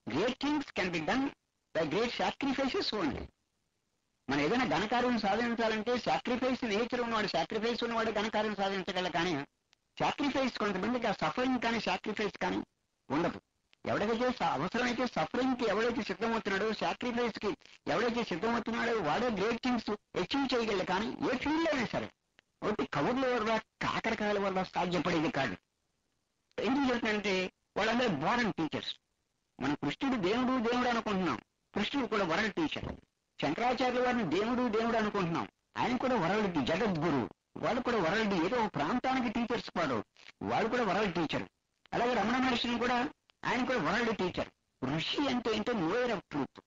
great things can be done by great sacrifices only మనం ఏదైనా ఘనకార్యం సాధించాలంటే సాక్రిఫైస్ నేచర్ ఉన్నవాడు సాక్రిఫైస్ ఉన్నవాడు ఘనకార్యం సాధించగల కానీ సాక్రిఫైస్ కొంతమందికి ఆ సఫరింగ్ కానీ సాక్రిఫైస్ కానీ ఉండదు ఎవడైతే స- అవసరమైతే సఫరింగ్ కి ఎవడైతే సిద్ధమవుతున్నాడో సాక్రిఫైస్ కి ఎవడైతే సిద్ధమవుతున్నాడో వాడే గ్రేట్ థింగ్స్ అచీవ్ చేయగలడు కానీ ఏ ఫీల్డ్ అయినా సరే ఒకటి కబుర్ల వల్ల కాకరకాయల వల్ల సాధ్యపడేది కాదు ఎందుకు చెప్తానంటే వాళ్ళందరూ బోరన్ టీచర్స్ మన కృష్ణుడు దేవుడు దేవుడు అనుకుంటున్నాం కృష్ణుడు కూడా వరల్డ్ టీచర్ శంకరాచార్యుల వారిని దేవుడు దేవుడు అనుకుంటున్నాం ఆయన కూడా వరల్డ్ జగద్గురు వాడు కూడా వరల్డ్ ఏదో ఒక ప్రాంతానికి టీచర్స్ వాడు వాడు కూడా వరల్డ్ టీచర్ అలాగే రమణ మహర్షిని కూడా ఆయన కూడా వరల్డ్ టీచర్ ఋషి అంటే ఏంటో నోయర్ ఆఫ్ ట్రూత్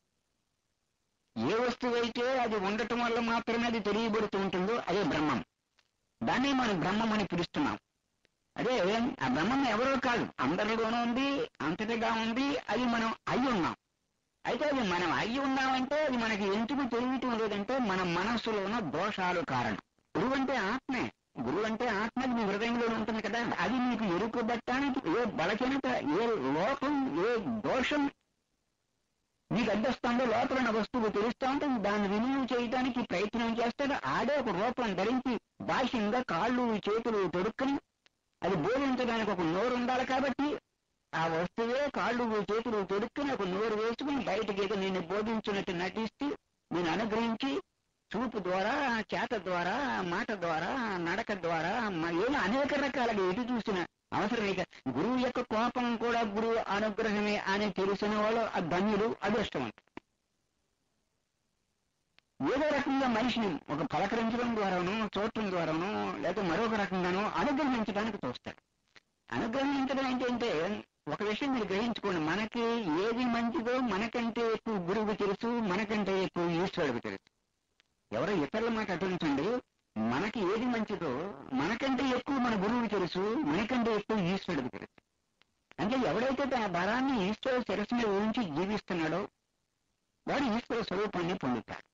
ఏ వస్తువు అయితే అది ఉండటం వల్ల మాత్రమే అది తెలియబడుతూ ఉంటుందో అదే బ్రహ్మం దాన్ని మనం బ్రహ్మం అని పిలుస్తున్నాం అదే ఆ బ్రహ్మం ఎవరో కాదు అందరిలోనూ ఉంది అంతటిగా ఉంది అది మనం అయి ఉన్నాం అయితే అది మనం అయి ఉన్నామంటే అది మనకి ఎందుకు తెలియటం లేదంటే మన మనస్సులో ఉన్న దోషాలు కారణం గురువు అంటే ఆత్మే గురువు అంటే ఆత్మ అది మీ హృదయంలో ఉంటుంది కదా అది మీకు ఎరుకబట్టడానికి ఏ బలహీనత ఏ లోపం ఏ దోషం మీకు అడ్డొస్తుందో లోపల ఉన్న వస్తువు తెలుస్తూ ఉంటుంది దాన్ని వినియోగం చేయడానికి ప్రయత్నం చేస్తాడు ఆడే ఒక రూపం ధరించి బాహ్యంగా కాళ్ళు చేతులు తొడుక్కుని అది బోధించడానికి ఒక నోరు ఉండాలి కాబట్టి ఆ వస్తువే కాళ్ళు చేతులు తొడుక్కుని ఒక నోరు వేసుకుని బయటకి ఏదో నేను బోధించినట్టు నటిస్తూ నేను అనుగ్రహించి చూపు ద్వారా చేత ద్వారా మాట ద్వారా నడక ద్వారా మ- ఏదో అనేక రకాలుగా ఎటు చూసిన అవసరం ఇక గురువు యొక్క కోపం కూడా గురువు అనుగ్రహమే అని తెలిసిన వాళ్ళు ఆ ధన్యులు అదృష్టవంతులు ఏదో రకంగా మనిషిని ఒక పలకరించడం ద్వారానో చూడటం ద్వారానో లేదా మరొక రకంగానో అనుగ్రహించడానికి చూస్తాడు అనుగ్రహించడం ఏంటంటే ఒక విషయం మీరు గ్రహించుకోండి మనకి ఏది మంచిదో మనకంటే ఎక్కువ గురువుకు తెలుసు మనకంటే ఎక్కువ ఈశ్వరుడికి తెలుసు ఎవరో ఇతరుల మాట అటుంచండి మనకి ఏది మంచిదో మనకంటే ఎక్కువ మన గురువుకి తెలుసు మనకంటే ఎక్కువ ఈశ్వరుడికి తెలుసు అంటే ఎవడైతే తన బలాన్ని ఈశ్వర శిరస్సు మీద ఊహించి జీవిస్తున్నాడో వాడు ఈశ్వర స్వరూపాన్ని పొందుతాడు